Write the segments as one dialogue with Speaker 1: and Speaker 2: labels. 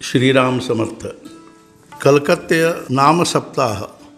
Speaker 1: ಶ್ರೀರಾಮ್ ಸಮರ್ಥ ಕಲ್ಕತ್ತೆಯ ನಾಮ ಸಪ್ತಾಹ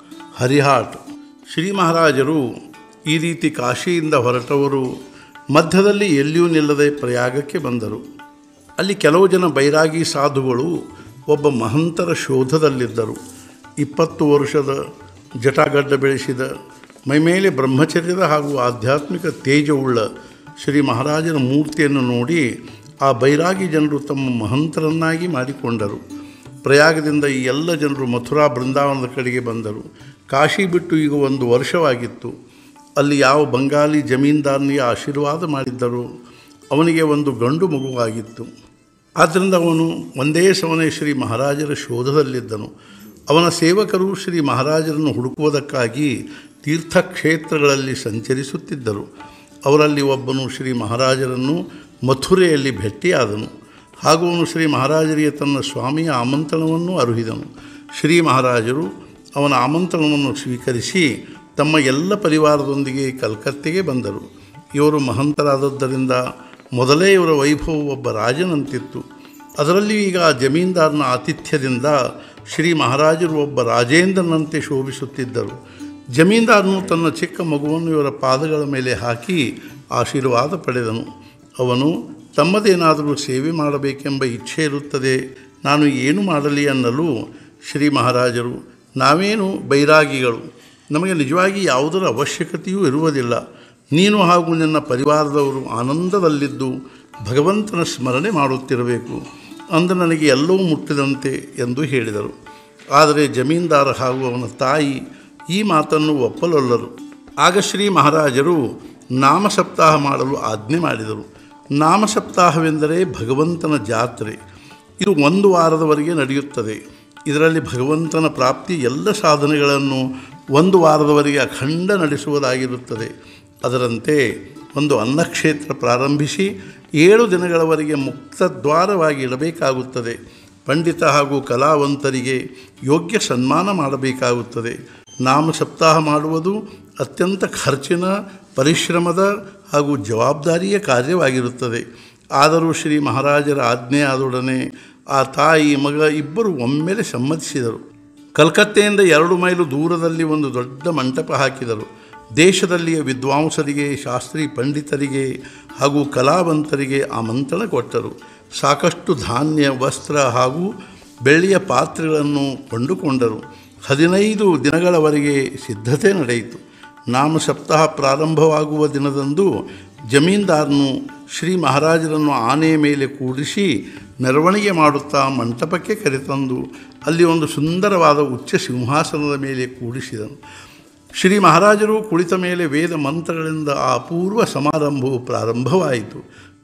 Speaker 1: ಹರಿಹಾಟ್ ಶ್ರೀ ಮಹಾರಾಜರು ಈ ರೀತಿ ಕಾಶಿಯಿಂದ ಹೊರಟವರು ಮಧ್ಯದಲ್ಲಿ ಎಲ್ಲಿಯೂ ನಿಲ್ಲದೆ ಪ್ರಯಾಗಕ್ಕೆ ಬಂದರು ಅಲ್ಲಿ ಕೆಲವು ಜನ ಬೈರಾಗಿ ಸಾಧುಗಳು ಒಬ್ಬ ಮಹಂತರ ಶೋಧದಲ್ಲಿದ್ದರು ಇಪ್ಪತ್ತು ವರ್ಷದ ಜಟಾಗಡ್ಡ ಬೆಳೆಸಿದ ಮೈಮೇಲೆ ಬ್ರಹ್ಮಚರ್ಯದ ಹಾಗೂ ಆಧ್ಯಾತ್ಮಿಕ ತೇಜವುಳ್ಳ ಶ್ರೀ ಮಹಾರಾಜನ ಮೂರ್ತಿಯನ್ನು ನೋಡಿ ಆ ಬೈರಾಗಿ ಜನರು ತಮ್ಮ ಮಹಂತರನ್ನಾಗಿ ಮಾಡಿಕೊಂಡರು ಪ್ರಯಾಗದಿಂದ ಈ ಎಲ್ಲ ಜನರು ಮಥುರಾ ಬೃಂದಾವನದ ಕಡೆಗೆ ಬಂದರು ಕಾಶಿ ಬಿಟ್ಟು ಈಗ ಒಂದು ವರ್ಷವಾಗಿತ್ತು ಅಲ್ಲಿ ಯಾವ ಬಂಗಾಲಿ ಜಮೀನ್ದಾರನಿಗೆ ಆಶೀರ್ವಾದ ಮಾಡಿದ್ದರು ಅವನಿಗೆ ಒಂದು ಗಂಡು ಮಗುವಾಗಿತ್ತು ಆದ್ದರಿಂದ ಅವನು ಒಂದೇ ಸಮನೆ ಶ್ರೀ ಮಹಾರಾಜರ ಶೋಧದಲ್ಲಿದ್ದನು ಅವನ ಸೇವಕರು ಶ್ರೀ ಮಹಾರಾಜರನ್ನು ಹುಡುಕುವುದಕ್ಕಾಗಿ ತೀರ್ಥಕ್ಷೇತ್ರಗಳಲ್ಲಿ ಸಂಚರಿಸುತ್ತಿದ್ದರು ಅವರಲ್ಲಿ ಒಬ್ಬನು ಶ್ರೀ ಮಹಾರಾಜರನ್ನು ಮಥುರೆಯಲ್ಲಿ ಭೇಟಿಯಾದನು ಹಾಗೂ ಅವನು ಶ್ರೀ ಮಹಾರಾಜರಿಗೆ ತನ್ನ ಸ್ವಾಮಿಯ ಆಮಂತ್ರಣವನ್ನು ಅರುಹಿದನು ಶ್ರೀ ಮಹಾರಾಜರು ಅವನ ಆಮಂತ್ರಣವನ್ನು ಸ್ವೀಕರಿಸಿ ತಮ್ಮ ಎಲ್ಲ ಪರಿವಾರದೊಂದಿಗೆ ಕಲ್ಕತ್ತೆಗೆ ಬಂದರು ಇವರು ಮಹಂತರಾದದ್ದರಿಂದ ಮೊದಲೇ ಇವರ ವೈಭವ ಒಬ್ಬ ರಾಜನಂತಿತ್ತು ಅದರಲ್ಲಿಯೂ ಈಗ ಆ ಜಮೀನ್ದಾರನ ಆತಿಥ್ಯದಿಂದ ಶ್ರೀ ಮಹಾರಾಜರು ಒಬ್ಬ ರಾಜೇಂದ್ರನಂತೆ ಶೋಭಿಸುತ್ತಿದ್ದರು ಜಮೀನ್ದಾರನು ತನ್ನ ಚಿಕ್ಕ ಮಗುವನ್ನು ಇವರ ಪಾದಗಳ ಮೇಲೆ ಹಾಕಿ ಆಶೀರ್ವಾದ ಪಡೆದನು ಅವನು ತಮ್ಮದೇನಾದರೂ ಸೇವೆ ಮಾಡಬೇಕೆಂಬ ಇಚ್ಛೆ ಇರುತ್ತದೆ ನಾನು ಏನು ಮಾಡಲಿ ಅನ್ನಲು ಶ್ರೀ ಮಹಾರಾಜರು ನಾವೇನು ಬೈರಾಗಿಗಳು ನಮಗೆ ನಿಜವಾಗಿ ಯಾವುದರ ಅವಶ್ಯಕತೆಯೂ ಇರುವುದಿಲ್ಲ ನೀನು ಹಾಗೂ ನಿನ್ನ ಪರಿವಾರದವರು ಆನಂದದಲ್ಲಿದ್ದು ಭಗವಂತನ ಸ್ಮರಣೆ ಮಾಡುತ್ತಿರಬೇಕು ಅಂದು ನನಗೆ ಎಲ್ಲವೂ ಮುಟ್ಟಿದಂತೆ ಎಂದು ಹೇಳಿದರು ಆದರೆ ಜಮೀನ್ದಾರ ಹಾಗೂ ಅವನ ತಾಯಿ ಈ ಮಾತನ್ನು ಒಪ್ಪಲೊಲ್ಲರು ಆಗ ಶ್ರೀ ಮಹಾರಾಜರು ನಾಮ ಸಪ್ತಾಹ ಮಾಡಲು ಆಜ್ಞೆ ಮಾಡಿದರು ನಾಮ ಸಪ್ತಾಹವೆಂದರೆ ಭಗವಂತನ ಜಾತ್ರೆ ಇದು ಒಂದು ವಾರದವರೆಗೆ ನಡೆಯುತ್ತದೆ ಇದರಲ್ಲಿ ಭಗವಂತನ ಪ್ರಾಪ್ತಿ ಎಲ್ಲ ಸಾಧನೆಗಳನ್ನು ಒಂದು ವಾರದವರೆಗೆ ಅಖಂಡ ನಡೆಸುವುದಾಗಿರುತ್ತದೆ ಅದರಂತೆ ಒಂದು ಅನ್ನಕ್ಷೇತ್ರ ಪ್ರಾರಂಭಿಸಿ ಏಳು ದಿನಗಳವರೆಗೆ ಮುಕ್ತದ್ವಾರವಾಗಿ ಇಡಬೇಕಾಗುತ್ತದೆ ಪಂಡಿತ ಹಾಗೂ ಕಲಾವಂತರಿಗೆ ಯೋಗ್ಯ ಸನ್ಮಾನ ಮಾಡಬೇಕಾಗುತ್ತದೆ ನಾಮ ಸಪ್ತಾಹ ಮಾಡುವುದು ಅತ್ಯಂತ ಖರ್ಚಿನ ಪರಿಶ್ರಮದ ಹಾಗೂ ಜವಾಬ್ದಾರಿಯ ಕಾರ್ಯವಾಗಿರುತ್ತದೆ ಆದರೂ ಶ್ರೀ ಮಹಾರಾಜರ ಆಜ್ಞೆ ಆದೊಡನೆ ಆ ತಾಯಿ ಮಗ ಇಬ್ಬರು ಒಮ್ಮೆಲೆ ಸಮ್ಮತಿಸಿದರು ಕಲ್ಕತ್ತೆಯಿಂದ ಎರಡು ಮೈಲು ದೂರದಲ್ಲಿ ಒಂದು ದೊಡ್ಡ ಮಂಟಪ ಹಾಕಿದರು ದೇಶದಲ್ಲಿಯ ವಿದ್ವಾಂಸರಿಗೆ ಶಾಸ್ತ್ರಿ ಪಂಡಿತರಿಗೆ ಹಾಗೂ ಕಲಾವಂತರಿಗೆ ಆಮಂತ್ರಣ ಕೊಟ್ಟರು ಸಾಕಷ್ಟು ಧಾನ್ಯ ವಸ್ತ್ರ ಹಾಗೂ ಬೆಳ್ಳಿಯ ಪಾತ್ರೆಗಳನ್ನು ಕೊಂಡುಕೊಂಡರು ಹದಿನೈದು ದಿನಗಳವರೆಗೆ ಸಿದ್ಧತೆ ನಡೆಯಿತು ನಾಮ ಸಪ್ತಾಹ ಪ್ರಾರಂಭವಾಗುವ ದಿನದಂದು ಜಮೀನ್ದಾರನು ಶ್ರೀ ಮಹಾರಾಜರನ್ನು ಆನೆಯ ಮೇಲೆ ಕೂಡಿಸಿ ಮೆರವಣಿಗೆ ಮಾಡುತ್ತಾ ಮಂಟಪಕ್ಕೆ ಕರೆತಂದು ಅಲ್ಲಿ ಒಂದು ಸುಂದರವಾದ ಉಚ್ಚ ಸಿಂಹಾಸನದ ಮೇಲೆ ಕೂಡಿಸಿದನು ಶ್ರೀ ಮಹಾರಾಜರು ಕುಳಿತ ಮೇಲೆ ವೇದ ಮಂತ್ರಗಳಿಂದ ಆ ಅಪೂರ್ವ ಸಮಾರಂಭವು ಪ್ರಾರಂಭವಾಯಿತು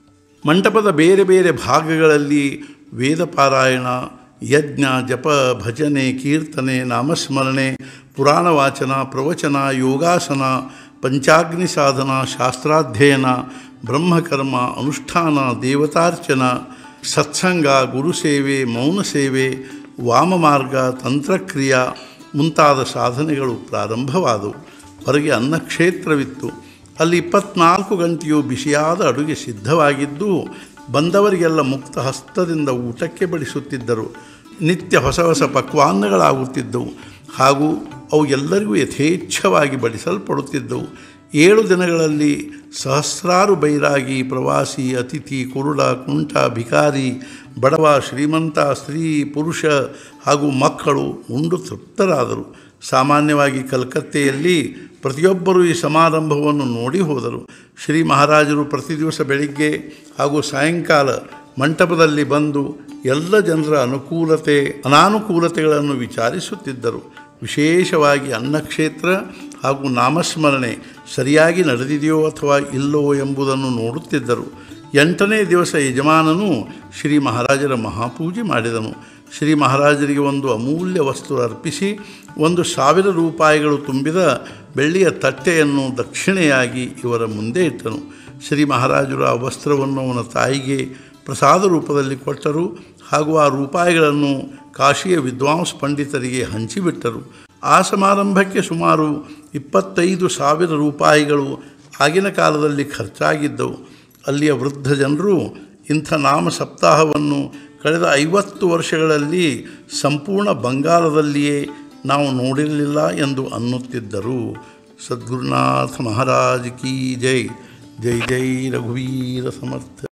Speaker 1: ಮಂಟಪದ ಬೇರೆ ಬೇರೆ ಭಾಗಗಳಲ್ಲಿ ವೇದ ಪಾರಾಯಣ ಯಜ್ಞ ಜಪ ಭಜನೆ ಕೀರ್ತನೆ ನಾಮಸ್ಮರಣೆ ಪುರಾಣ ವಾಚನ ಪ್ರವಚನ ಯೋಗಾಸನ ಪಂಚಾಗ್ನಿ ಸಾಧನ ಶಾಸ್ತ್ರಾಧ್ಯಯನ ಬ್ರಹ್ಮಕರ್ಮ ಅನುಷ್ಠಾನ ದೇವತಾರ್ಚನ ಸತ್ಸಂಗ ಗುರುಸೇವೆ ಮೌನ ಸೇವೆ ವಾಮಮಾರ್ಗ ತಂತ್ರಕ್ರಿಯಾ ಮುಂತಾದ ಸಾಧನೆಗಳು ಪ್ರಾರಂಭವಾದವು ಹೊರಗೆ ಅನ್ನಕ್ಷೇತ್ರವಿತ್ತು ಅಲ್ಲಿ ಇಪ್ಪತ್ನಾಲ್ಕು ಗಂಟೆಯು ಬಿಸಿಯಾದ ಅಡುಗೆ ಸಿದ್ಧವಾಗಿದ್ದು ಬಂದವರಿಗೆಲ್ಲ ಮುಕ್ತ ಹಸ್ತದಿಂದ ಊಟಕ್ಕೆ ಬಡಿಸುತ್ತಿದ್ದರು ನಿತ್ಯ ಹೊಸ ಹೊಸ ಪಕ್ವಾನ್ನಗಳಾಗುತ್ತಿದ್ದವು ಹಾಗೂ ಅವು ಎಲ್ಲರಿಗೂ ಯಥೇಚ್ಛವಾಗಿ ಬಡಿಸಲ್ಪಡುತ್ತಿದ್ದವು ಏಳು ದಿನಗಳಲ್ಲಿ ಸಹಸ್ರಾರು ಬೈರಾಗಿ ಪ್ರವಾಸಿ ಅತಿಥಿ ಕುರುಡ ಕುಂಟ ಭಿಕಾರಿ ಬಡವ ಶ್ರೀಮಂತ ಸ್ತ್ರೀ ಪುರುಷ ಹಾಗೂ ಮಕ್ಕಳು ಉಂಡು ತೃಪ್ತರಾದರು ಸಾಮಾನ್ಯವಾಗಿ ಕಲ್ಕತ್ತೆಯಲ್ಲಿ ಪ್ರತಿಯೊಬ್ಬರೂ ಈ ಸಮಾರಂಭವನ್ನು ನೋಡಿ ಹೋದರು ಶ್ರೀ ಮಹಾರಾಜರು ಪ್ರತಿ ದಿವಸ ಬೆಳಿಗ್ಗೆ ಹಾಗೂ ಸಾಯಂಕಾಲ ಮಂಟಪದಲ್ಲಿ ಬಂದು ಎಲ್ಲ ಜನರ ಅನುಕೂಲತೆ ಅನಾನುಕೂಲತೆಗಳನ್ನು ವಿಚಾರಿಸುತ್ತಿದ್ದರು ವಿಶೇಷವಾಗಿ ಅನ್ನಕ್ಷೇತ್ರ ಹಾಗೂ ನಾಮಸ್ಮರಣೆ ಸರಿಯಾಗಿ ನಡೆದಿದೆಯೋ ಅಥವಾ ಇಲ್ಲವೋ ಎಂಬುದನ್ನು ನೋಡುತ್ತಿದ್ದರು ಎಂಟನೇ ದಿವಸ ಯಜಮಾನನು ಶ್ರೀ ಮಹಾರಾಜರ ಮಹಾಪೂಜೆ ಮಾಡಿದನು ಶ್ರೀ ಮಹಾರಾಜರಿಗೆ ಒಂದು ಅಮೂಲ್ಯ ವಸ್ತು ಅರ್ಪಿಸಿ ಒಂದು ಸಾವಿರ ರೂಪಾಯಿಗಳು ತುಂಬಿದ ಬೆಳ್ಳಿಯ ತಟ್ಟೆಯನ್ನು ದಕ್ಷಿಣೆಯಾಗಿ ಇವರ ಮುಂದೆ ಇಟ್ಟನು ಶ್ರೀ ಮಹಾರಾಜರು ಆ ವಸ್ತ್ರವನ್ನು ಅವನ ತಾಯಿಗೆ ಪ್ರಸಾದ ರೂಪದಲ್ಲಿ ಕೊಟ್ಟರು ಹಾಗೂ ಆ ರೂಪಾಯಿಗಳನ್ನು ಕಾಶಿಯ ವಿದ್ವಾಂಸ ಪಂಡಿತರಿಗೆ ಹಂಚಿಬಿಟ್ಟರು ಆ ಸಮಾರಂಭಕ್ಕೆ ಸುಮಾರು ಇಪ್ಪತ್ತೈದು ಸಾವಿರ ರೂಪಾಯಿಗಳು ಆಗಿನ ಕಾಲದಲ್ಲಿ ಖರ್ಚಾಗಿದ್ದವು ಅಲ್ಲಿಯ ವೃದ್ಧ ಜನರು ಇಂಥ ನಾಮ ಸಪ್ತಾಹವನ್ನು ಕಳೆದ ಐವತ್ತು ವರ್ಷಗಳಲ್ಲಿ ಸಂಪೂರ್ಣ ಬಂಗಾಳದಲ್ಲಿಯೇ ನಾವು ನೋಡಿರಲಿಲ್ಲ ಎಂದು ಅನ್ನುತ್ತಿದ್ದರು ಸದ್ಗುರುನಾಥ ಮಹಾರಾಜ್ ಕಿ ಜೈ ಜೈ ಜೈ ರಘುವೀರ ಸಮರ್ಥ